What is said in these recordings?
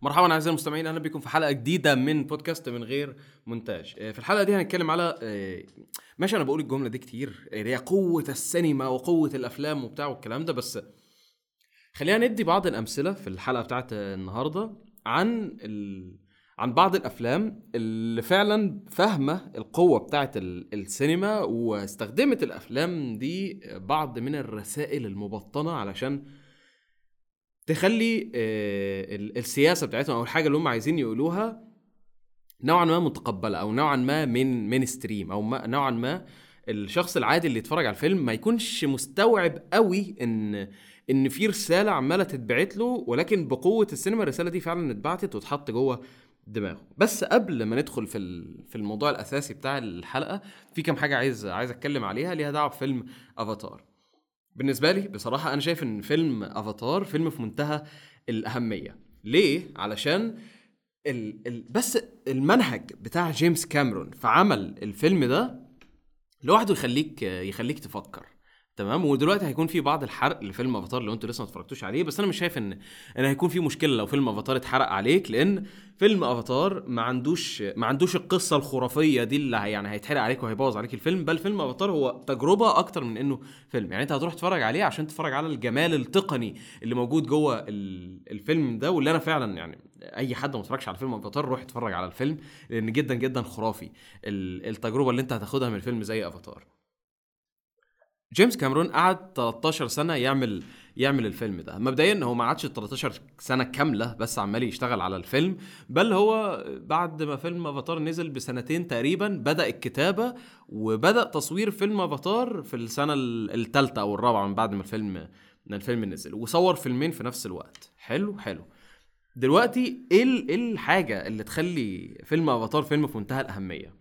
مرحبا اعزائي المستمعين اهلا بكم في حلقه جديده من بودكاست من غير مونتاج آه، في الحلقه دي هنتكلم على آه، ماشي انا بقول الجمله دي كتير آه، هي قوه السينما وقوه الافلام وبتاع والكلام ده بس خلينا ندي بعض الامثله في الحلقه بتاعت النهارده عن ال... عن بعض الافلام اللي فعلا فاهمه القوه بتاعت السينما واستخدمت الافلام دي بعض من الرسائل المبطنه علشان تخلي آه، السياسه بتاعتهم او الحاجه اللي هم عايزين يقولوها نوعا ما متقبله او نوعا ما من من ستريم او ما نوعا ما الشخص العادي اللي يتفرج على الفيلم ما يكونش مستوعب قوي ان ان في رساله عماله تتبعت له ولكن بقوه السينما الرساله دي فعلا اتبعتت واتحط جوه دماغه بس قبل ما ندخل في في الموضوع الاساسي بتاع الحلقه في كام حاجه عايز عايز اتكلم عليها ليها دعوه بفيلم افاتار بالنسبه لي بصراحه انا شايف ان فيلم افاتار فيلم في منتهى الاهميه ليه علشان ال ال بس المنهج بتاع جيمس كاميرون في عمل الفيلم ده لوحده يخليك يخليك تفكر تمام ودلوقتي هيكون في بعض الحرق لفيلم افاتار لو انتوا لسه ما اتفرجتوش عليه بس انا مش شايف ان ان هيكون في مشكله لو فيلم افاتار اتحرق عليك لان فيلم افاتار ما عندوش ما عندوش القصه الخرافيه دي اللي يعني هيتحرق عليك وهيبوظ عليك الفيلم بل فيلم افاتار هو تجربه اكتر من انه فيلم يعني انت هتروح تتفرج عليه عشان تتفرج على الجمال التقني اللي موجود جوه الفيلم ده واللي انا فعلا يعني اي حد ما اتفرجش على فيلم افاتار روح اتفرج على الفيلم لان جدا جدا خرافي التجربه اللي انت هتاخدها من الفيلم زي افاتار جيمس كاميرون قعد 13 سنه يعمل يعمل الفيلم ده مبدئيا هو ما عادش 13 سنه كامله بس عمال يشتغل على الفيلم بل هو بعد ما فيلم افاتار نزل بسنتين تقريبا بدا الكتابه وبدا تصوير فيلم افاتار في السنه الثالثه او الرابعه من بعد ما الفيلم من الفيلم نزل وصور فيلمين في نفس الوقت حلو حلو دلوقتي ايه ايه الحاجه اللي تخلي فيلم افاتار فيلم في منتهى الاهميه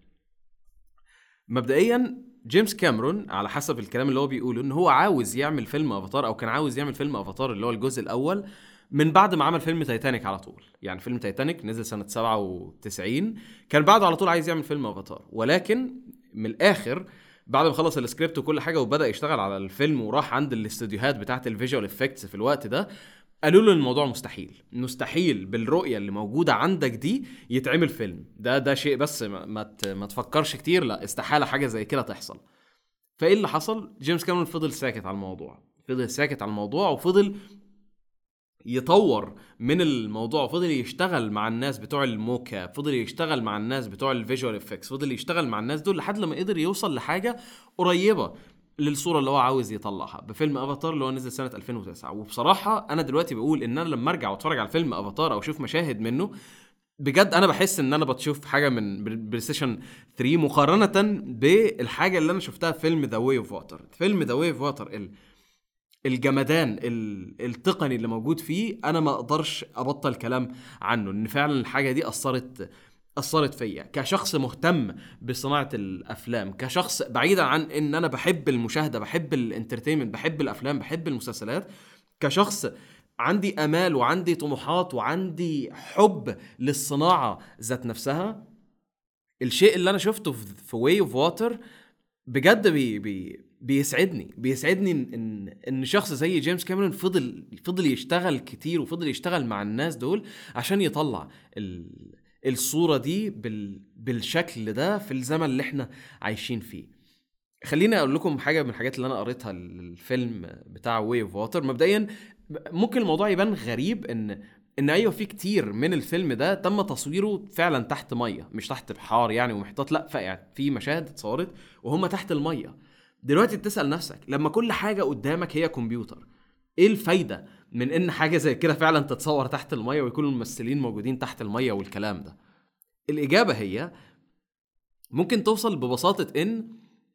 مبدئيا جيمس كاميرون على حسب الكلام اللي هو بيقوله ان هو عاوز يعمل فيلم افاتار او كان عاوز يعمل فيلم افاتار اللي هو الجزء الاول من بعد ما عمل فيلم تايتانيك على طول يعني فيلم تايتانيك نزل سنه 97 كان بعده على طول عايز يعمل فيلم افاتار ولكن من الاخر بعد ما خلص السكريبت وكل حاجه وبدا يشتغل على الفيلم وراح عند الاستوديوهات بتاعه الفيجوال افكتس في الوقت ده قالوا له الموضوع مستحيل مستحيل بالرؤيه اللي موجوده عندك دي يتعمل فيلم ده ده شيء بس ما ما تفكرش كتير لا استحاله حاجه زي كده تحصل فايه اللي حصل جيمس كاميرون فضل ساكت على الموضوع فضل ساكت على الموضوع وفضل يطور من الموضوع فضل يشتغل مع الناس بتوع الموكا فضل يشتغل مع الناس بتوع الفيجوال افكتس فضل يشتغل مع الناس دول لحد لما قدر يوصل لحاجه قريبه للصوره اللي هو عاوز يطلعها بفيلم افاتار اللي هو نزل سنه 2009 وبصراحه انا دلوقتي بقول ان انا لما ارجع واتفرج على فيلم افاتار او اشوف مشاهد منه بجد انا بحس ان انا بتشوف حاجه من بلاي ستيشن 3 مقارنه بالحاجه اللي انا شفتها في فيلم ذا واي اوف واتر فيلم ذا واي اوف واتر الجمدان التقني اللي موجود فيه انا ما اقدرش ابطل كلام عنه ان فعلا الحاجه دي اثرت اثرت فيا كشخص مهتم بصناعه الافلام كشخص بعيدا عن ان انا بحب المشاهده بحب الانترتينمنت بحب الافلام بحب المسلسلات كشخص عندي امال وعندي طموحات وعندي حب للصناعه ذات نفسها الشيء اللي انا شفته في واي اوف واتر بجد بي بي بيسعدني بيسعدني ان ان شخص زي جيمس كاميرون فضل فضل يشتغل كتير وفضل يشتغل مع الناس دول عشان يطلع ال الصوره دي بال بالشكل ده في الزمن اللي احنا عايشين فيه خليني اقول لكم حاجه من الحاجات اللي انا قريتها الفيلم بتاع واي اوف واتر مبدئيا ممكن الموضوع يبان غريب ان ان ايوه في كتير من الفيلم ده تم تصويره فعلا تحت ميه مش تحت بحار يعني ومحيطات لا يعني في مشاهد اتصورت وهم تحت الميه دلوقتي بتسال نفسك لما كل حاجه قدامك هي كمبيوتر ايه الفايده من ان حاجه زي كده فعلا تتصور تحت الميه ويكون الممثلين موجودين تحت الميه والكلام ده الاجابه هي ممكن توصل ببساطه ان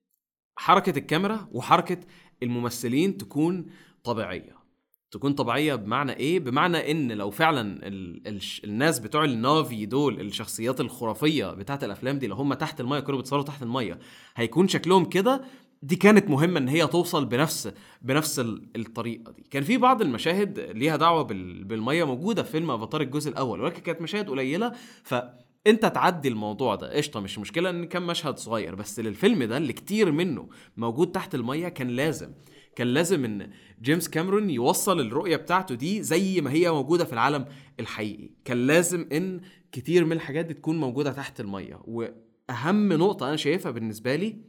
حركه الكاميرا وحركه الممثلين تكون طبيعيه تكون طبيعيه بمعنى ايه بمعنى ان لو فعلا ال ال الناس بتوع النافي دول الشخصيات الخرافيه بتاعت الافلام دي لو هم تحت الميه كانوا بيتصوروا تحت الميه هيكون شكلهم كده دي كانت مهمه ان هي توصل بنفس بنفس الطريقه دي كان في بعض المشاهد ليها دعوه بالميه موجوده في فيلم افاتار الجزء الاول ولكن كانت مشاهد قليله ف انت تعدي الموضوع ده قشطه مش مشكله ان كان مشهد صغير بس للفيلم ده اللي كتير منه موجود تحت الميه كان لازم كان لازم ان جيمس كاميرون يوصل الرؤيه بتاعته دي زي ما هي موجوده في العالم الحقيقي كان لازم ان كتير من الحاجات دي تكون موجوده تحت الميه واهم نقطه انا شايفها بالنسبه لي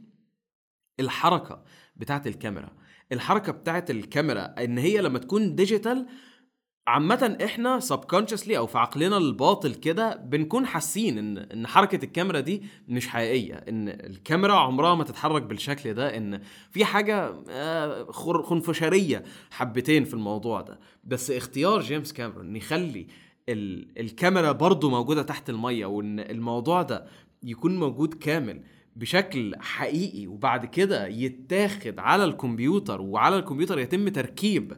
الحركه بتاعت الكاميرا الحركه بتاعت الكاميرا ان هي لما تكون ديجيتال عامة احنا سبكونشسلي او في عقلنا الباطل كده بنكون حاسين ان ان حركة الكاميرا دي مش حقيقية ان الكاميرا عمرها ما تتحرك بالشكل ده ان في حاجة آه، خر- خنفشارية حبتين في الموضوع ده بس اختيار جيمس كاميرون ان يخلي ال- الكاميرا برضو موجودة تحت المية وان الموضوع ده يكون موجود كامل بشكل حقيقي وبعد كده يتاخد على الكمبيوتر وعلى الكمبيوتر يتم تركيب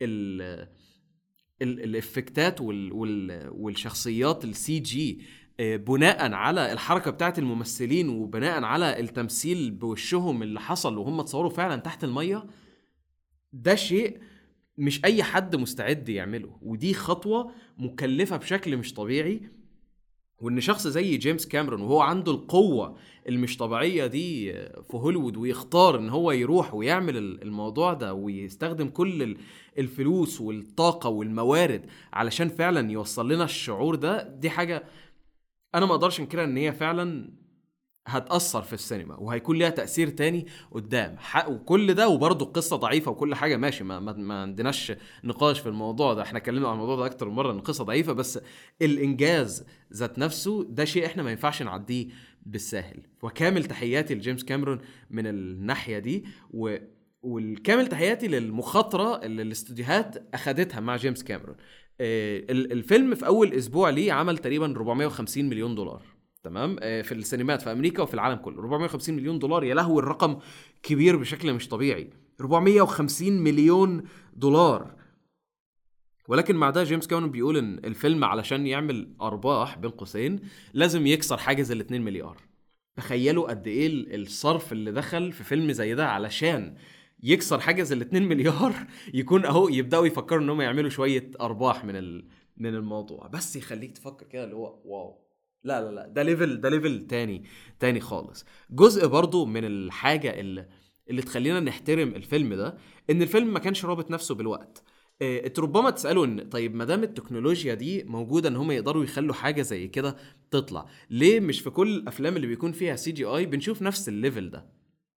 ال ال- الافكتات وال وال والشخصيات السي جي بناء على الحركه بتاعت الممثلين وبناء على التمثيل بوشهم اللي حصل وهم اتصوروا فعلا تحت الميه ده شيء مش اي حد مستعد يعمله ودي خطوه مكلفه بشكل مش طبيعي وان شخص زي جيمس كاميرون وهو عنده القوه المش طبيعيه دي في هوليوود ويختار ان هو يروح ويعمل ال- الموضوع ده ويستخدم كل ال- الفلوس والطاقه والموارد علشان فعلا يوصل لنا الشعور ده دي حاجه انا ما اقدرش انكرها ان هي فعلا هتأثر في السينما وهيكون ليها تأثير تاني قدام ح- وكل ده وبرضه القصة ضعيفة وكل حاجة ماشي ما, ما, ما عندناش نقاش في الموضوع ده احنا اتكلمنا عن الموضوع ده أكتر من مرة ان القصة ضعيفة بس الإنجاز ذات نفسه ده شيء احنا ما ينفعش نعديه بالساهل وكامل تحياتي لجيمس كاميرون من الناحية دي و والكامل تحياتي للمخاطرة اللي الاستوديوهات أخدتها مع جيمس كاميرون آه، ال- الفيلم في أول أسبوع ليه عمل تقريبا 450 مليون دولار تمام آه، في السينمات في امريكا وفي العالم كله 450 مليون دولار يا لهوي الرقم كبير بشكل مش طبيعي 450 مليون دولار ولكن مع ده جيمس كاميرون بيقول ان الفيلم علشان يعمل ارباح بين قوسين لازم يكسر حاجز ال 2 مليار تخيلوا قد ايه ال- الصرف اللي دخل في فيلم زي ده علشان يكسر حاجز ال 2 مليار يكون اهو يبداوا يفكروا ان هم يعملوا شويه ارباح من ال- من الموضوع بس يخليك تفكر كده اللي هو واو لا لا لا ده ليفل ده ليفل تاني تاني خالص جزء برضو من الحاجه اللي اللي تخلينا نحترم الفيلم ده ان الفيلم ما كانش رابط نفسه بالوقت إيه، انت ربما تسالوا ان طيب ما دام التكنولوجيا دي موجوده ان هم يقدروا يخلوا حاجه زي كده تطلع ليه مش في كل الافلام اللي بيكون فيها سي جي اي بنشوف نفس الليفل ده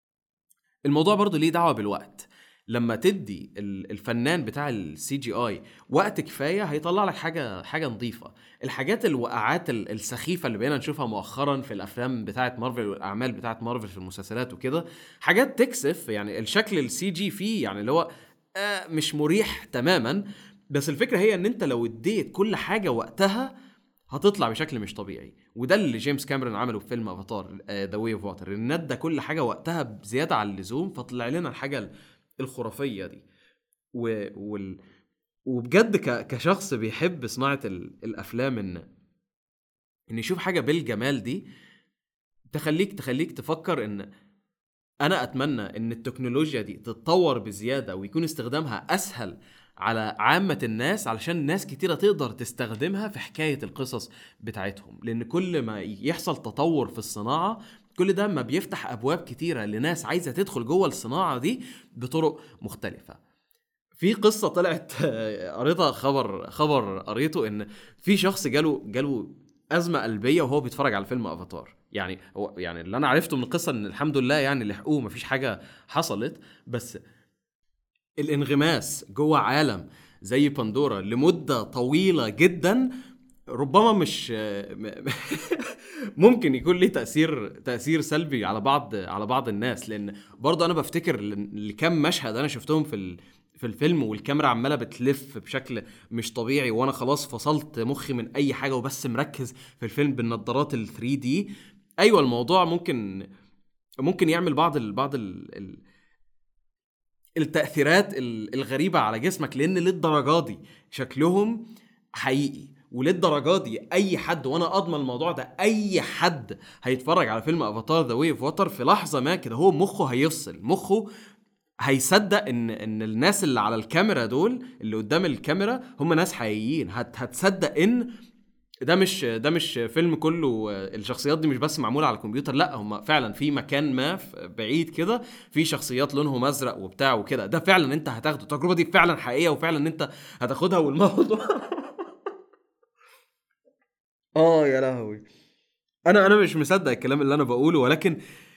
الموضوع برضو ليه دعوه بالوقت لما تدي ال- الفنان بتاع السي جي اي وقت كفايه هيطلع لك حاجه حاجه نظيفه الحاجات الوقعات ال- السخيفه اللي بقينا نشوفها مؤخرا في الافلام بتاعه مارفل والاعمال بتاعه مارفل في المسلسلات وكده حاجات تكسف يعني الشكل السي جي فيه يعني اللي هو آه مش مريح تماما بس الفكره هي ان انت لو اديت كل حاجه وقتها هتطلع بشكل مش طبيعي وده اللي جيمس كاميرون عمله في فيلم افاتار ذا واي اوف واتر ان ادى كل حاجه وقتها بزياده عن اللزوم فطلع لنا الحاجه الخرافيه دي و... وال... وبجد ك... كشخص بيحب صناعه ال... الافلام ان ان يشوف حاجه بالجمال دي تخليك تخليك تفكر ان انا اتمنى ان التكنولوجيا دي تتطور بزياده ويكون استخدامها اسهل على عامة الناس علشان ناس كتيرة تقدر تستخدمها في حكاية القصص بتاعتهم لأن كل ما يحصل تطور في الصناعة كل ده ما بيفتح أبواب كتيرة لناس عايزة تدخل جوه الصناعة دي بطرق مختلفة في قصة طلعت قريتها خبر خبر قريته إن في شخص جاله جاله أزمة قلبية وهو بيتفرج على فيلم أفاتار يعني هو يعني اللي أنا عرفته من القصة إن الحمد لله يعني لحقوه مفيش حاجة حصلت بس الانغماس جوه عالم زي بندورا لمده طويله جدا ربما مش ممكن يكون ليه تاثير تاثير سلبي على بعض على بعض الناس لان برضه انا بفتكر ل- لكم مشهد انا شفتهم في ال- في الفيلم والكاميرا عماله بتلف بشكل مش طبيعي وانا خلاص فصلت مخي من اي حاجه وبس مركز في الفيلم بالنظارات ال 3 دي ايوه الموضوع ممكن ممكن يعمل بعض ال بعض ال ال التاثيرات ال- الغريبه على جسمك لان للدرجه دي شكلهم حقيقي وللدرجه دي اي حد وانا اضمن الموضوع ده اي حد هيتفرج على فيلم افاتار ذا واي اوف واتر في لحظه ما كده هو مخه هيفصل مخه هيصدق ان ان الناس اللي على الكاميرا دول اللي قدام الكاميرا هم ناس حقيقيين هت هتصدق ان ده مش ده مش فيلم كله الشخصيات دي مش بس معموله على الكمبيوتر لا هم فعلا في مكان ما في بعيد كده في شخصيات لونهم ازرق وبتاع وكده ده فعلا انت هتاخده التجربه دي فعلا حقيقيه وفعلا انت هتاخدها والموضوع اه يا لهوي انا انا مش مصدق الكلام اللي انا بقوله ولكن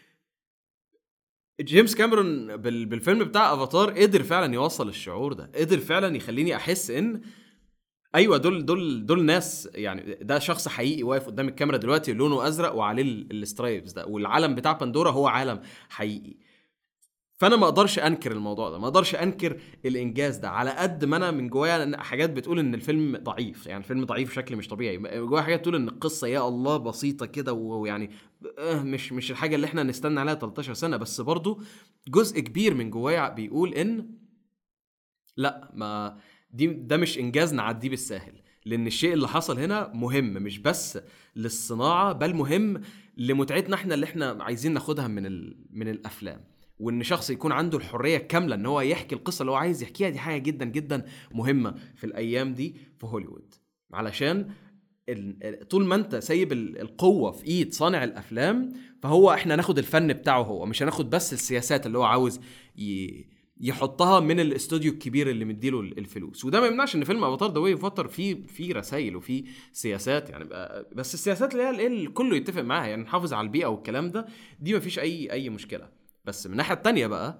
جيمس كاميرون بال- بالفيلم بتاع افاتار قدر فعلا يوصل الشعور ده قدر فعلا يخليني احس ان ايوه دول دول دول ناس يعني ده شخص حقيقي واقف قدام الكاميرا دلوقتي لونه ازرق وعليه ال- السترايبس ده والعالم بتاع بندورا هو عالم حقيقي فانا ما اقدرش انكر الموضوع ده ما اقدرش انكر الانجاز ده على قد ما انا من جوايا حاجات بتقول ان الفيلم ضعيف يعني الفيلم ضعيف بشكل مش طبيعي جوايا حاجات تقول ان القصه يا الله بسيطه كده ويعني آه مش مش الحاجه اللي احنا نستنى عليها 13 سنه بس برضو جزء كبير من جوايا بيقول ان لا ما دي ده مش انجاز نعديه بالساهل لان الشيء اللي حصل هنا مهم مش بس للصناعه بل مهم لمتعتنا احنا اللي احنا عايزين ناخدها من ال... من الافلام وان شخص يكون عنده الحريه الكامله ان هو يحكي القصه اللي هو عايز يحكيها دي حاجه جدا جدا مهمه في الايام دي في هوليوود علشان ال- طول ما انت سايب ال- القوه في ايد صانع الافلام فهو احنا ناخد الفن بتاعه هو مش هناخد بس السياسات اللي هو عاوز ي... يحطها من الاستوديو الكبير اللي مديله ال- الفلوس وده ما يمنعش ان فيلم افاتار ذا واي فوتر فيه فيه رسائل وفيه سياسات يعني بقى- بس السياسات اللي هي اللي اللي كله يتفق معاها يعني نحافظ على البيئه والكلام ده دي ما فيش اي اي مشكله بس من الناحيه التانيه بقى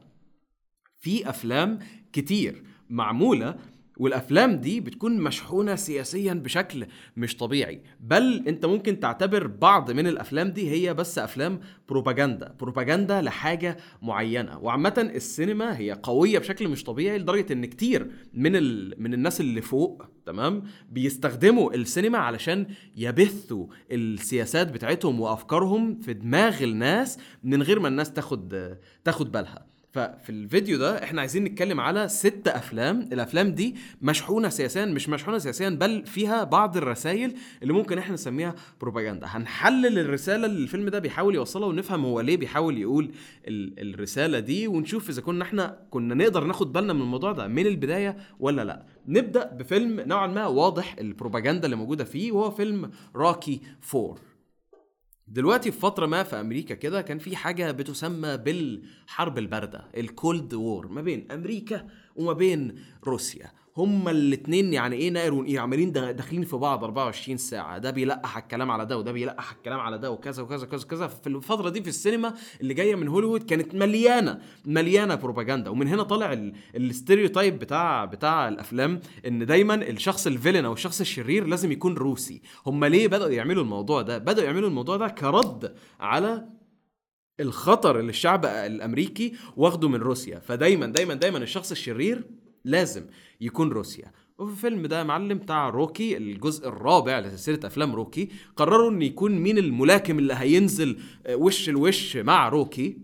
في افلام كتير معموله والافلام دي بتكون مشحونه سياسيا بشكل مش طبيعي بل انت ممكن تعتبر بعض من الافلام دي هي بس افلام بروباجندا بروباجندا لحاجه معينه وعامه السينما هي قويه بشكل مش طبيعي لدرجه ان كتير من ال... من الناس اللي فوق تمام بيستخدموا السينما علشان يبثوا السياسات بتاعتهم وافكارهم في دماغ الناس من غير ما الناس تاخد تاخد بالها ففي الفيديو ده احنا عايزين نتكلم على ست افلام الافلام دي مشحونه سياسيا مش مشحونه سياسيا بل فيها بعض الرسائل اللي ممكن احنا نسميها بروباجندا هنحلل الرساله اللي الفيلم ده بيحاول يوصلها ونفهم هو ليه بيحاول يقول ال- الرساله دي ونشوف اذا كنا احنا كنا نقدر ناخد بالنا من الموضوع ده من البدايه ولا لا نبدا بفيلم نوعا ما واضح البروباجندا اللي موجوده فيه وهو فيلم راكي فور دلوقتي في فترة ما في أمريكا كده كان في حاجة بتسمى بالحرب الباردة الكولد وور ما بين أمريكا وما بين روسيا هما الاتنين يعني ايه نائر ونقير عمالين دا- داخلين في بعض 24 ساعة ده بيلقح الكلام على ده وده بيلقح الكلام على ده وكذا وكذا وكذا وكذا في الفترة دي في السينما اللي جاية من هوليوود كانت مليانة مليانة بروباجندا ومن هنا طالع ال- الستيريوتايب بتاع بتاع الافلام ان دايما الشخص الفيلن او الشخص الشرير لازم يكون روسي هم ليه بدأوا يعملوا الموضوع ده بدأوا يعملوا الموضوع ده كرد على الخطر اللي الشعب الامريكي واخده من روسيا فدايما دايما دايما الشخص الشرير لازم يكون روسيا وفي الفيلم ده يا معلم بتاع روكي الجزء الرابع لسلسله افلام روكي قرروا ان يكون مين الملاكم اللي هينزل آه، وش لوش مع روكي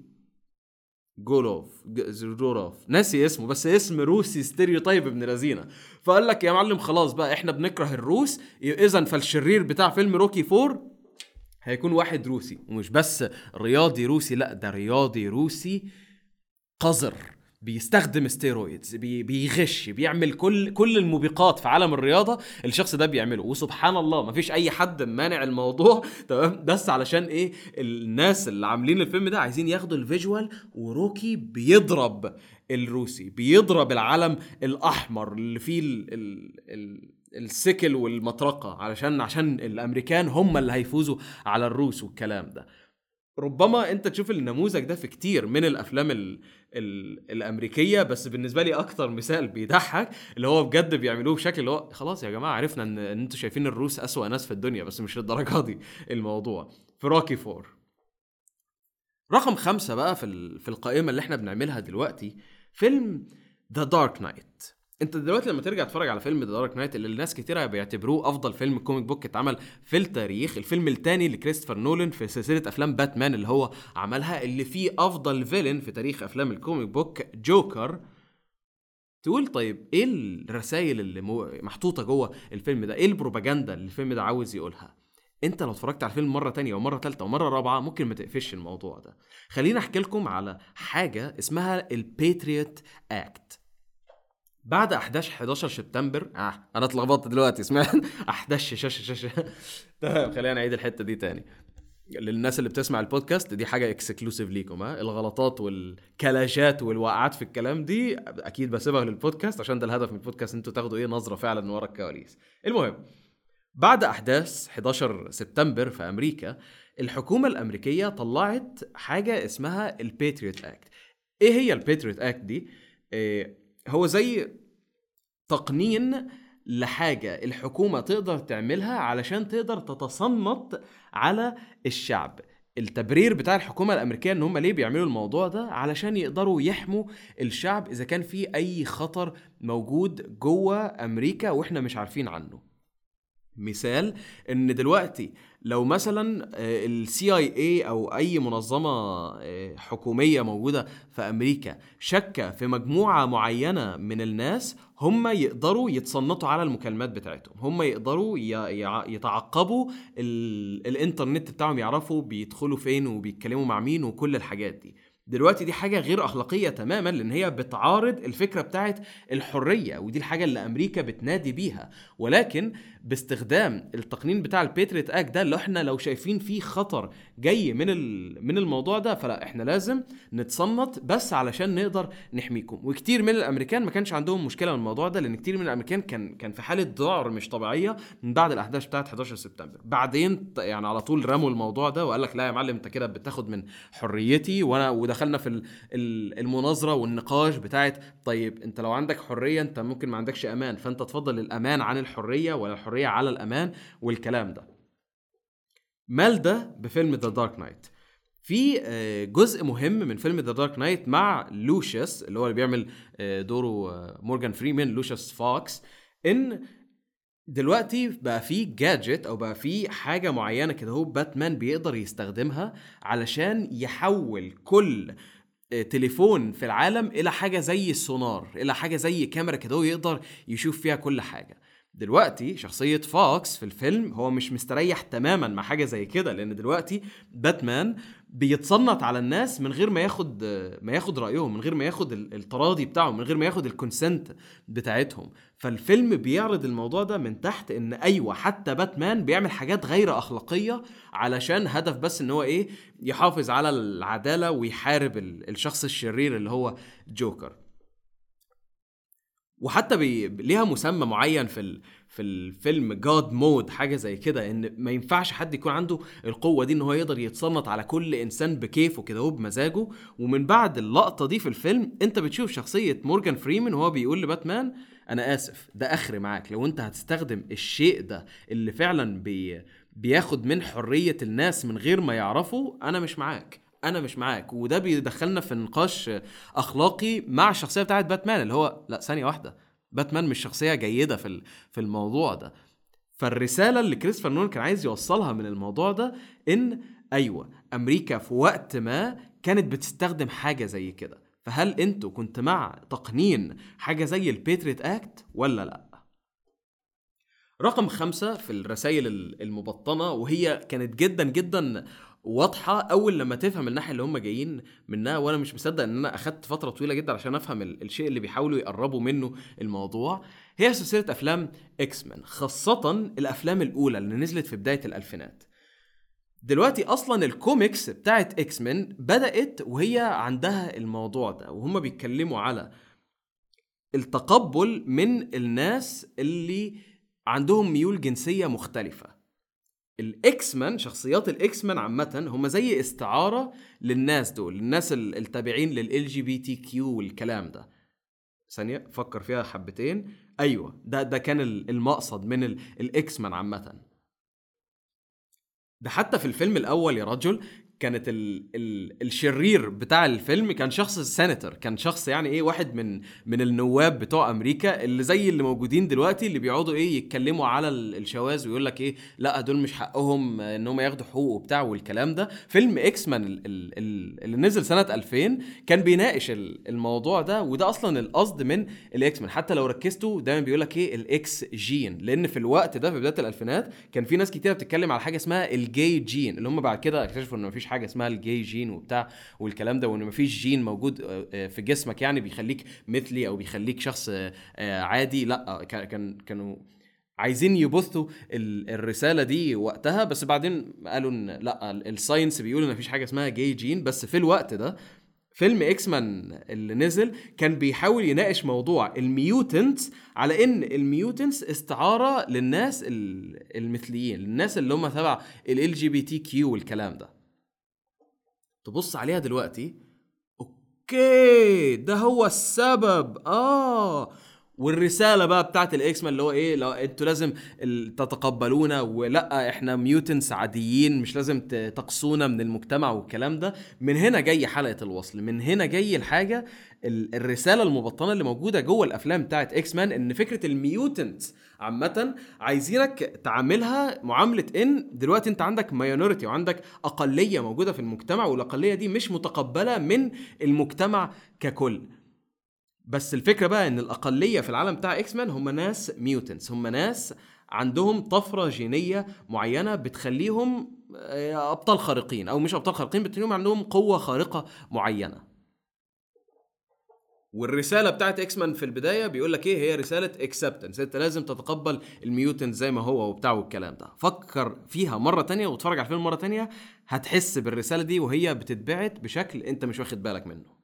جولوف ج- زوروف ناسي اسمه بس اسم روسي ستيريوتايب ابن لذينه فقال لك يا معلم خلاص بقى احنا بنكره الروس اذا فالشرير بتاع فيلم روكي فور هيكون واحد روسي ومش بس رياضي روسي لا ده رياضي روسي قذر بيستخدم ستيرويدز بي بيغش بيعمل كل كل الموبقات في عالم الرياضه الشخص ده بيعمله وسبحان الله مفيش اي حد مانع الموضوع تمام بس علشان ايه الناس اللي عاملين الفيلم ده عايزين ياخدوا الفيجوال وروكي بيضرب الروسي بيضرب العلم الاحمر اللي فيه ال ال ال السكل والمطرقه علشان عشان الامريكان هم اللي هيفوزوا على الروس والكلام ده ربما انت تشوف النموذج ده في كتير من الافلام ال ال الامريكيه بس بالنسبه لي اكتر مثال بيضحك اللي هو بجد بيعملوه بشكل اللي هو خلاص يا جماعه عرفنا ان, ان انتوا شايفين الروس اسوأ ناس في الدنيا بس مش للدرجه دي الموضوع في روكي فور رقم خمسة بقى في ال- في القائمة اللي احنا بنعملها دلوقتي فيلم ذا دارك نايت انت دلوقتي لما ترجع تتفرج على فيلم ذا دارك نايت اللي الناس كتيرة بيعتبروه افضل فيلم كوميك بوك اتعمل في التاريخ الفيلم الثاني لكريستوفر نولان في سلسلة افلام باتمان اللي هو عملها اللي فيه افضل فيلن في تاريخ افلام الكوميك بوك جوكر تقول طيب ايه الرسائل اللي مو- محطوطة جوه الفيلم ده ايه البروباجندا اللي الفيلم ده عاوز يقولها انت لو اتفرجت على الفيلم مره تانية ومره ثالثه ومره رابعه ممكن ما تقفش الموضوع ده خليني احكي لكم على حاجه اسمها الباتريوت اكت بعد احداث 11 سبتمبر اه انا اتلخبطت دلوقتي اسمع احداث شاشه شاشه تمام خلينا نعيد الحته دي تاني للناس اللي بتسمع البودكاست دي حاجه اكسكلوسيف ليكم ها الغلطات والكلاجات والوقعات في الكلام دي اكيد بسيبها للبودكاست عشان ده الهدف من البودكاست انتوا تاخدوا ايه نظره فعلا من ورا الكواليس المهم بعد احداث 11 سبتمبر في امريكا الحكومه الامريكيه طلعت حاجه اسمها الباتريوت اكت ايه هي الباتريوت اكت دي إيه هو زي تقنين لحاجة الحكومة تقدر تعملها علشان تقدر تتصنت على الشعب التبرير بتاع الحكومة الأمريكية إن هم ليه بيعملوا الموضوع ده علشان يقدروا يحموا الشعب إذا كان في أي خطر موجود جوه أمريكا وإحنا مش عارفين عنه مثال ان دلوقتي لو مثلا السي اي اي او اي منظمه آه، حكوميه موجوده في امريكا شك في مجموعه معينه من الناس هم يقدروا يتصنتوا على المكالمات بتاعتهم هم يقدروا يتعقبوا الانترنت بتاعهم يعرفوا بيدخلوا فين وبيتكلموا مع مين وكل الحاجات دي دلوقتي دي حاجه غير اخلاقيه تماما لان هي بتعارض الفكره بتاعت الحريه ودي الحاجه اللي امريكا بتنادي بيها ولكن باستخدام التقنين بتاع البيتريت اك ده اللي احنا لو شايفين فيه خطر جاي من من الموضوع ده فلا احنا لازم نتصنت بس علشان نقدر نحميكم وكتير من الامريكان ما كانش عندهم مشكله من الموضوع ده لان كتير من الامريكان كان كان في حاله ذعر مش طبيعيه من بعد الاحداث بتاعت 11 سبتمبر بعدين يعني على طول رموا الموضوع ده وقال لك لا يا معلم انت كده بتاخد من حريتي وانا ودخلنا في المناظره والنقاش بتاعت طيب انت لو عندك حريه انت ممكن ما عندكش امان فانت تفضل الامان عن الحريه ولا الحريه على الامان والكلام ده مال ده بفيلم ذا دارك نايت في آه، جزء مهم من فيلم ذا دارك نايت مع لوشيس اللي هو اللي بيعمل آه، دوره آه، مورجان فريمان لوشيس فوكس ان دلوقتي بقى في جادجت او بقى في حاجه معينه كده هو باتمان بيقدر يستخدمها علشان يحول كل تليفون في العالم الى حاجه زي السونار الى حاجه زي كاميرا كده هو يقدر يشوف فيها كل حاجه دلوقتي شخصية فوكس في الفيلم هو مش مستريح تماما مع حاجة زي كده لأن دلوقتي باتمان بيتصنت على الناس من غير ما ياخد ما ياخد رأيهم من غير ما ياخد التراضي بتاعهم من غير ما ياخد الكونسنت بتاعتهم فالفيلم بيعرض الموضوع ده من تحت ان ايوه حتى باتمان بيعمل حاجات غير اخلاقيه علشان هدف بس ان هو ايه يحافظ على العداله ويحارب الشخص الشرير اللي هو جوكر وحتى بي... ليها مسمى معين في ال... في الفيلم جاد مود حاجه زي كده ان ما ينفعش حد يكون عنده القوه دي ان هو يقدر يتصنت على كل انسان بكيفه كده هو بمزاجه ومن بعد اللقطه دي في الفيلم انت بتشوف شخصيه مورجان فريمان وهو بيقول لباتمان انا اسف ده اخر معاك لو انت هتستخدم الشيء ده اللي فعلا بي... بياخد من حريه الناس من غير ما يعرفوا انا مش معاك انا مش معاك وده بيدخلنا في نقاش اخلاقي مع الشخصيه بتاعت باتمان اللي هو لا ثانيه واحده باتمان مش شخصيه جيده في في الموضوع ده فالرساله اللي كريستوفر نولان كان عايز يوصلها من الموضوع ده ان ايوه امريكا في وقت ما كانت بتستخدم حاجه زي كده فهل انتوا كنت مع تقنين حاجه زي البيتريت اكت ولا لا رقم خمسة في الرسائل المبطنة وهي كانت جدا جدا واضحه اول لما تفهم الناحيه اللي هم جايين منها وانا مش مصدق ان انا اخدت فتره طويله جدا عشان افهم الشيء اللي بيحاولوا يقربوا منه الموضوع هي سلسله افلام اكس مان خاصه الافلام الاولى اللي نزلت في بدايه الالفينات دلوقتي اصلا الكوميكس بتاعت اكس مان بدات وهي عندها الموضوع ده وهم بيتكلموا على التقبل من الناس اللي عندهم ميول جنسيه مختلفه الاكس مان شخصيات الاكس مان عامه هم زي استعاره للناس دول الناس التابعين للال جي بي تي كيو والكلام ده ثانيه فكر فيها حبتين ايوه ده ده كان المقصد من الاكس مان عامه ده حتى في الفيلم الاول يا رجل كانت ال ال الشرير بتاع الفيلم كان شخص سيناتور كان شخص يعني ايه واحد من من النواب بتوع امريكا اللي زي اللي موجودين دلوقتي اللي بيقعدوا ايه يتكلموا على الشواذ ويقول لك ايه لا دول مش حقهم ان هم ياخدوا حقوق وبتاع والكلام ده فيلم اكس مان اللي نزل سنه 2000 كان بيناقش الموضوع ده وده اصلا القصد من الاكس مان حتى لو ركزتوا دايما بيقول لك ايه الاكس جين لان في الوقت ده في بدايه الالفينات كان في ناس كتيره بتتكلم على حاجه اسمها الجي جين اللي هم بعد كده اكتشفوا ان مفيش حاجه اسمها الجي جين وبتاع والكلام ده وان مفيش جين موجود آه، آه، في جسمك يعني بيخليك مثلي او بيخليك شخص آه، آه، عادي لا كا- كان كانوا عايزين يبثوا ال- الرساله دي وقتها بس بعدين قالوا ان لا ال- الساينس بيقول ان مفيش حاجه اسمها جاي جين بس في الوقت ده فيلم اكس مان اللي نزل كان بيحاول يناقش موضوع الميوتنتس على ان الميوتنتس استعاره للناس ال- المثليين للناس اللي هم تبع ال جي بي تي كيو والكلام ده تبص عليها دلوقتي اوكي ده هو السبب اه والرساله بقى بتاعت الاكس مان اللي هو ايه لو انتوا لازم ال- تتقبلونا ولا احنا ميوتنس عاديين مش لازم ت- تقصونا من المجتمع والكلام ده من هنا جاي حلقه الوصل من هنا جاي الحاجه ال- الرساله المبطنه اللي موجوده جوه الافلام بتاعت اكس مان ان فكره الميوتنتس عامة عايزينك تعاملها معاملة ان دلوقتي انت عندك ماينورتي وعندك اقلية موجودة في المجتمع والاقلية دي مش متقبلة من المجتمع ككل بس الفكرة بقى ان الاقلية في العالم بتاع اكس مان هم ناس ميوتنس هم ناس عندهم طفرة جينية معينة بتخليهم آه، ابطال خارقين او مش ابطال خارقين بتخليهم عندهم قوة خارقة معينة والرساله بتاعت اكس مان في البدايه بيقول لك ايه هي رساله اكسبتنس انت لازم تتقبل الميوتنت زي ما هو وبتاع والكلام ده فكر فيها مره تانية واتفرج على الفيلم مره تانية هتحس بالرساله دي وهي بتتبعت بشكل انت مش واخد بالك منه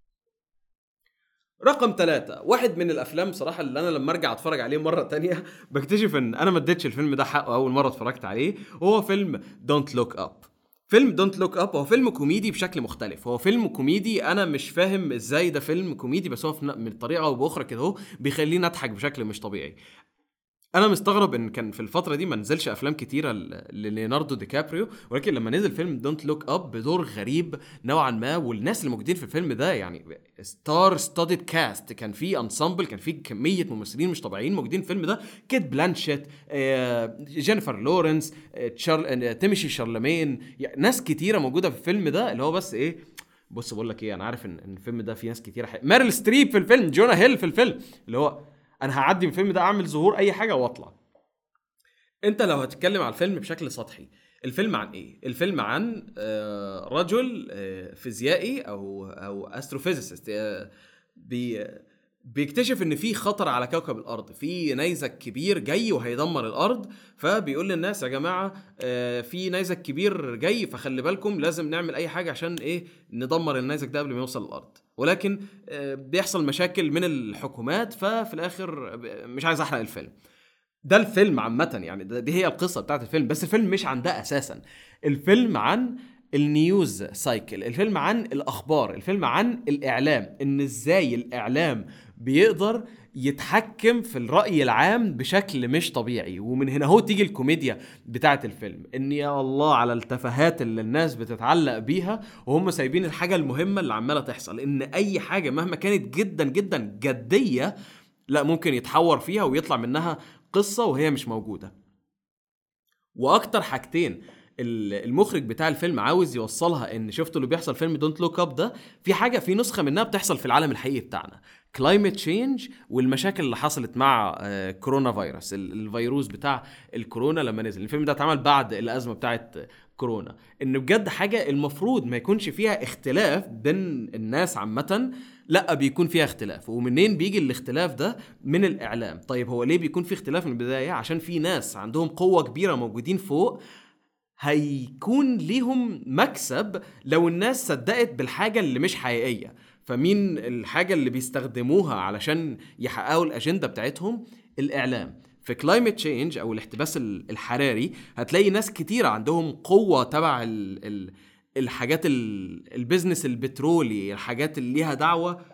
رقم ثلاثة واحد من الافلام صراحة اللي انا لما ارجع اتفرج عليه مرة تانية بكتشف ان انا ما اديتش الفيلم ده حقه اول مرة اتفرجت عليه وهو فيلم دونت لوك اب فيلم دونت لوك اب هو فيلم كوميدي بشكل مختلف هو فيلم كوميدي انا مش فاهم ازاي ده فيلم كوميدي بس هو في ن- من طريقه او باخرى كده اهو بيخليني اضحك بشكل مش طبيعي انا مستغرب ان كان في الفتره دي ما نزلش افلام كتيره ل- لليوناردو دي كابريو ولكن لما نزل فيلم دونت لوك اب بدور غريب نوعا ما والناس اللي موجودين في الفيلم ده يعني ستار ستادد كاست كان في انسامبل كان في كميه ممثلين مش طبيعيين موجودين في الفيلم ده كيت بلانشيت آه، جينيفر لورنس آه، تشارل آه، تيمشي شارلمين يعني ناس كتيره موجوده في الفيلم ده اللي هو بس ايه بص بقول لك ايه انا عارف ان إن الفيلم ده فيه ناس كتيره حي... ماريل ستريب في الفيلم جونا هيل في الفيلم اللي هو انا هعدي من الفيلم ده اعمل ظهور اي حاجه واطلع انت لو هتتكلم على الفيلم بشكل سطحي الفيلم عن ايه الفيلم عن آه، رجل آه، فيزيائي او او استروفيزيست بي بيكتشف ان في خطر على كوكب الارض في نيزك كبير جاي وهيدمر الارض فبيقول للناس يا جماعه آه، في نيزك كبير جاي فخلي بالكم لازم نعمل اي حاجه عشان ايه ندمر النيزك ده قبل ما يوصل الارض ولكن آه، بيحصل مشاكل من الحكومات ففي الاخر ب- مش عايز احرق الفيلم ده الفيلم عامة يعني ده دي هي القصة بتاعت الفيلم بس الفيلم مش عن ده أساسا الفيلم عن النيوز سايكل الفيلم عن الأخبار الفيلم عن الإعلام إن إزاي الإعلام بيقدر يتحكم في الرأي العام بشكل مش طبيعي ومن هنا هو تيجي الكوميديا بتاعت الفيلم ان يا الله على التفاهات اللي الناس بتتعلق بيها وهم سايبين الحاجة المهمة اللي عمالة تحصل ان اي حاجة مهما كانت جدا جدا جدية لا ممكن يتحور فيها ويطلع منها قصه وهي مش موجوده واكتر حاجتين ال- المخرج بتاع الفيلم عاوز يوصلها ان شفتوا اللي بيحصل في فيلم دونت لوك اب ده في حاجه في نسخه منها بتحصل في العالم الحقيقي بتاعنا كلايمت تشينج والمشاكل اللي حصلت مع آه، كورونا فيروس ال- الفيروس بتاع الكورونا لما نزل الفيلم ده اتعمل بعد الازمه بتاعت كورونا ان بجد حاجه المفروض ما يكونش فيها اختلاف بين الناس عامه لا بيكون فيها اختلاف ومنين بيجي الاختلاف ده من الاعلام طيب هو ليه بيكون في اختلاف من البدايه عشان في ناس عندهم قوه كبيره موجودين فوق هيكون ليهم مكسب لو الناس صدقت بالحاجه اللي مش حقيقيه فمين الحاجه اللي بيستخدموها علشان يحققوا الاجنده بتاعتهم الاعلام في كلايمت تشينج او الاحتباس ال- الحراري هتلاقي ناس كتير عندهم قوه تبع ال ال الحاجات ال- البيزنس البترولي الحاجات اللي ليها دعوه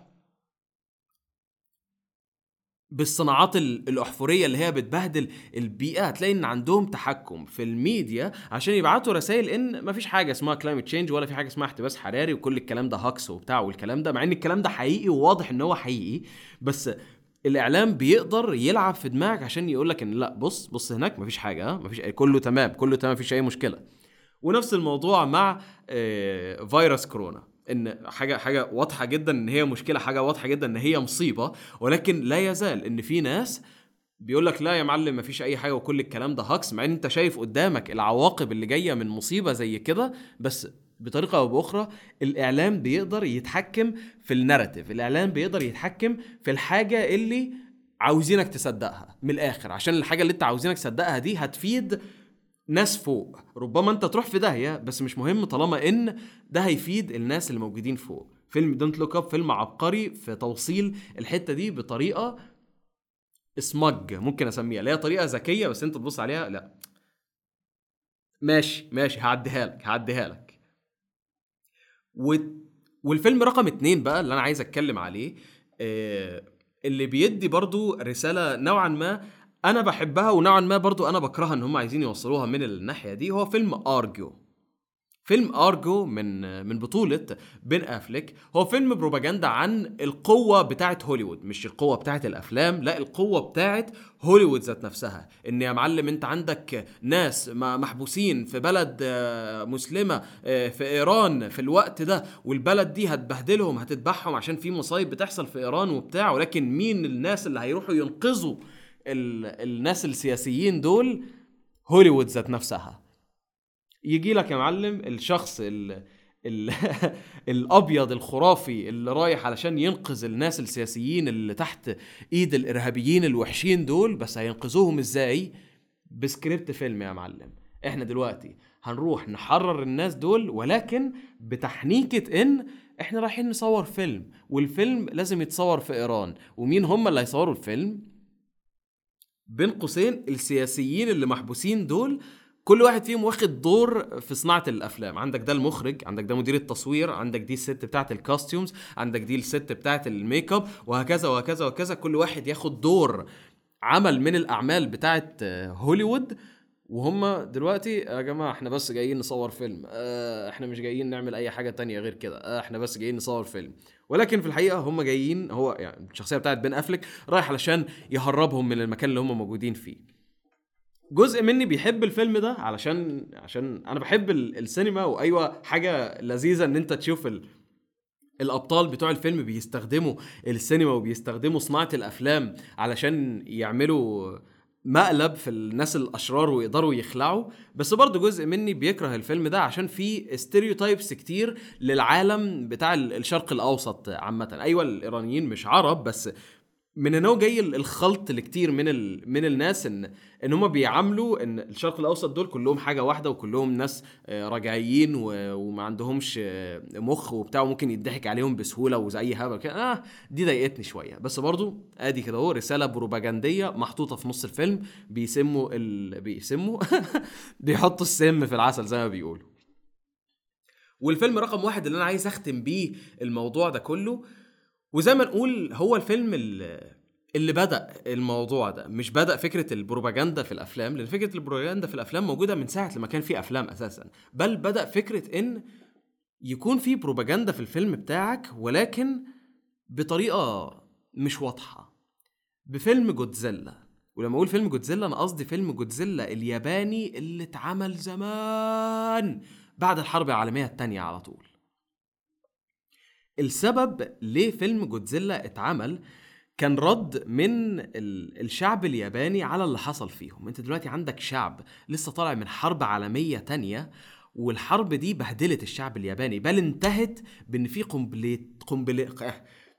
بالصناعات ال- الاحفوريه اللي هي بتبهدل البيئه هتلاقي ان عندهم تحكم في الميديا عشان يبعتوا رسائل ان مفيش حاجه اسمها كلايمت تشينج ولا في حاجه اسمها احتباس حراري وكل الكلام ده هاكس وبتاع والكلام ده مع ان الكلام ده حقيقي وواضح ان هو حقيقي بس الاعلام بيقدر يلعب في دماغك عشان يقول لك ان لا بص بص هناك مفيش حاجه ها مفيش كله تمام كله تمام مفيش اي مشكله ونفس الموضوع مع آه، فيروس كورونا ان حاجه حاجه واضحه جدا ان هي مشكله حاجه واضحه جدا ان هي مصيبه ولكن لا يزال ان في ناس بيقول لك لا يا معلم مفيش اي حاجه وكل الكلام ده هاكس مع ان انت شايف قدامك العواقب اللي جايه من مصيبه زي كده بس بطريقه او باخرى الاعلام بيقدر يتحكم في الناراتيف الاعلام بيقدر يتحكم في الحاجه اللي عاوزينك تصدقها من الاخر عشان الحاجه اللي انت عاوزينك تصدقها دي هتفيد ناس فوق ربما انت تروح في داهيه بس مش مهم طالما ان ده هيفيد الناس اللي موجودين فوق فيلم دونت لوك اب فيلم عبقري في توصيل الحته دي بطريقه اسمج ممكن اسميها اللي هي طريقه ذكيه بس انت تبص عليها لا ماشي ماشي هعديها لك هعديها لك و... والفيلم رقم اتنين بقى اللي انا عايز اتكلم عليه آه اللي بيدي برضو رسالة نوعا ما انا بحبها ونوعا ما برضو انا بكرهها ان هم عايزين يوصلوها من الناحية دي هو فيلم ارجو فيلم ارجو من من بطولة بين افليك هو فيلم بروباجندا عن القوة بتاعت هوليوود مش القوة بتاعت الافلام لا القوة بتاعت هوليوود ذات نفسها ان يا معلم انت عندك ناس محبوسين في بلد آه، مسلمة آه، في ايران في الوقت ده والبلد دي هتبهدلهم هتذبحهم عشان في مصايب بتحصل في ايران وبتاع ولكن مين الناس اللي هيروحوا ينقذوا الناس السياسيين دول هوليوود ذات نفسها يجي لك يا معلم الشخص ال ال الابيض الخرافي اللي رايح علشان ينقذ الناس السياسيين اللي تحت ايد الارهابيين الوحشين دول بس هينقذوهم ازاي بسكريبت فيلم يا معلم احنا دلوقتي هنروح نحرر الناس دول ولكن بتحنيكة ان احنا رايحين نصور فيلم والفيلم لازم يتصور في ايران ومين هم اللي هيصوروا الفيلم بين قوسين السياسيين اللي محبوسين دول كل واحد فيهم واخد دور في صناعه الافلام عندك ده المخرج عندك ده مدير التصوير عندك دي الست بتاعه الكاستيومز عندك دي الست بتاعه الميك اب وهكذا وهكذا وهكذا كل واحد ياخد دور عمل من الاعمال بتاعه هوليوود وهم دلوقتي يا جماعه احنا بس جايين نصور فيلم اه احنا مش جايين نعمل اي حاجه تانية غير كده اه احنا بس جايين نصور فيلم ولكن في الحقيقه هم جايين هو يعني الشخصيه بتاعت بين افلك رايح علشان يهربهم من المكان اللي هم موجودين فيه جزء مني بيحب الفيلم ده علشان عشان انا بحب السينما وايوه حاجه لذيذه ان انت تشوف ال... الابطال بتوع الفيلم بيستخدموا السينما وبيستخدموا صناعه الافلام علشان يعملوا مقلب في الناس الاشرار ويقدروا يخلعوا بس برضه جزء مني بيكره الفيلم ده عشان فيه ستيريوتايبس كتير للعالم بتاع الشرق الاوسط عامه ايوه الايرانيين مش عرب بس من هنا جاي الخلط لكتير من ال... من الناس ان ان هم بيعاملوا ان الشرق الاوسط دول كلهم حاجه واحده وكلهم ناس آه، رجعيين و... وما عندهمش آه، مخ وبتاع وممكن يضحك عليهم بسهوله وزي هبل كده اه دي ضايقتني شويه بس برضو ادي كده اهو رساله بروباجنديه محطوطه في نص الفيلم بيسموا ال... بيسموا بيحطوا السم في العسل زي ما بيقولوا والفيلم رقم واحد اللي انا عايز اختم بيه الموضوع ده كله وزي ما نقول هو الفيلم اللي, اللي بدا الموضوع ده مش بدا فكره البروباجندا في الافلام لان فكره البروباجندا في الافلام موجوده من ساعه لما كان في افلام اساسا بل بدا فكره ان يكون في بروباجندا في الفيلم بتاعك ولكن بطريقه مش واضحه بفيلم جودزيلا ولما اقول فيلم جودزيلا انا قصدي فيلم جودزيلا الياباني اللي اتعمل زمان بعد الحرب العالميه الثانيه على طول السبب ليه فيلم جودزيلا اتعمل كان رد من الشعب الياباني على اللي حصل فيهم انت دلوقتي عندك شعب لسه طالع من حرب عالمية تانية والحرب دي بهدلت الشعب الياباني بل انتهت بان في قنبلة قنبلة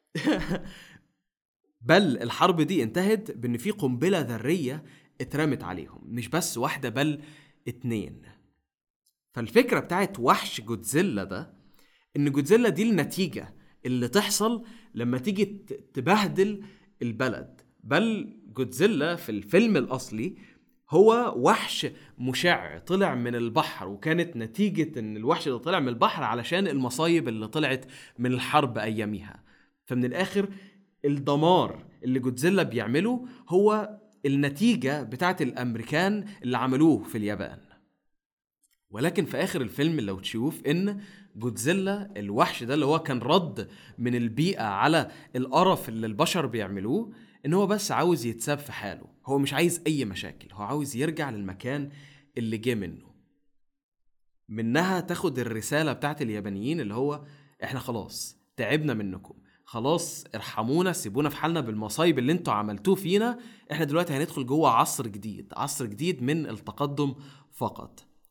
بل الحرب دي انتهت بان في قنبلة ذرية اترمت عليهم مش بس واحدة بل اتنين فالفكرة بتاعت وحش جودزيلا ده ان جودزيلا دي النتيجه اللي تحصل لما تيجي تبهدل البلد بل جودزيلا في الفيلم الاصلي هو وحش مشع طلع من البحر وكانت نتيجة ان الوحش اللي طلع من البحر علشان المصايب اللي طلعت من الحرب اياميها فمن الاخر الدمار اللي جودزيلا بيعمله هو النتيجة بتاعت الامريكان اللي عملوه في اليابان ولكن في اخر الفيلم لو تشوف ان جودزيلا الوحش ده اللي هو كان رد من البيئه على القرف اللي البشر بيعملوه ان هو بس عاوز يتساب في حاله هو مش عايز اي مشاكل هو عاوز يرجع للمكان اللي جه منه منها تاخد الرساله بتاعت اليابانيين اللي هو احنا خلاص تعبنا منكم خلاص ارحمونا سيبونا في حالنا بالمصايب اللي انتوا عملتوه فينا احنا دلوقتي هندخل جوه عصر جديد عصر جديد من التقدم فقط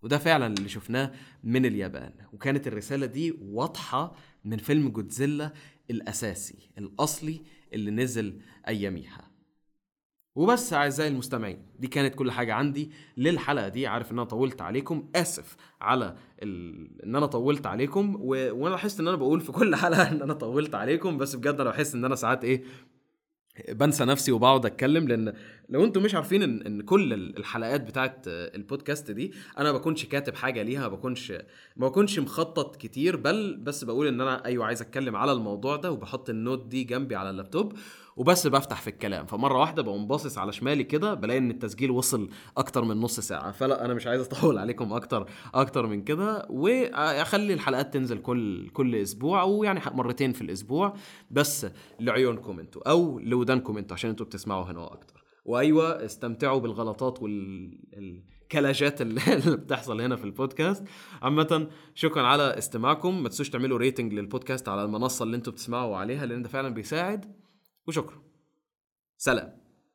وده فعلا اللي شفناه من اليابان وكانت الرسالة دي واضحة من فيلم جودزيلا الأساسي الأصلي اللي نزل أياميها وبس اعزائي المستمعين دي كانت كل حاجه عندي للحلقه دي عارف ان انا طولت عليكم اسف على ال... ان انا طولت عليكم و... وانا لاحظت ان انا بقول في كل حلقه ان انا طولت عليكم بس بجد انا بحس ان انا ساعات ايه بنسى نفسي وبقعد اتكلم لان لو انتم مش عارفين ان, إن كل الحلقات بتاعت البودكاست دي انا ما بكونش كاتب حاجه ليها ما بكونش ما بكونش مخطط كتير بل بس بقول ان انا ايوه عايز اتكلم على الموضوع ده وبحط النوت دي جنبي على اللابتوب وبس بفتح في الكلام فمره واحده بقوم باصص على شمالي كده بلاقي ان التسجيل وصل اكتر من نص ساعه فلا انا مش عايز اطول عليكم اكتر اكتر من كده واخلي الحلقات تنزل كل كل اسبوع او يعني مرتين في الاسبوع بس لعيونكم انتوا او لودانكم انتوا عشان انتوا بتسمعوا هنا اكتر وايوه استمتعوا بالغلطات والكلاجات اللي بتحصل هنا في البودكاست عامة شكرا على استماعكم ما تنسوش تعملوا ريتنج للبودكاست على المنصة اللي انتوا بتسمعوا عليها لان ده فعلا بيساعد وشكرا سلام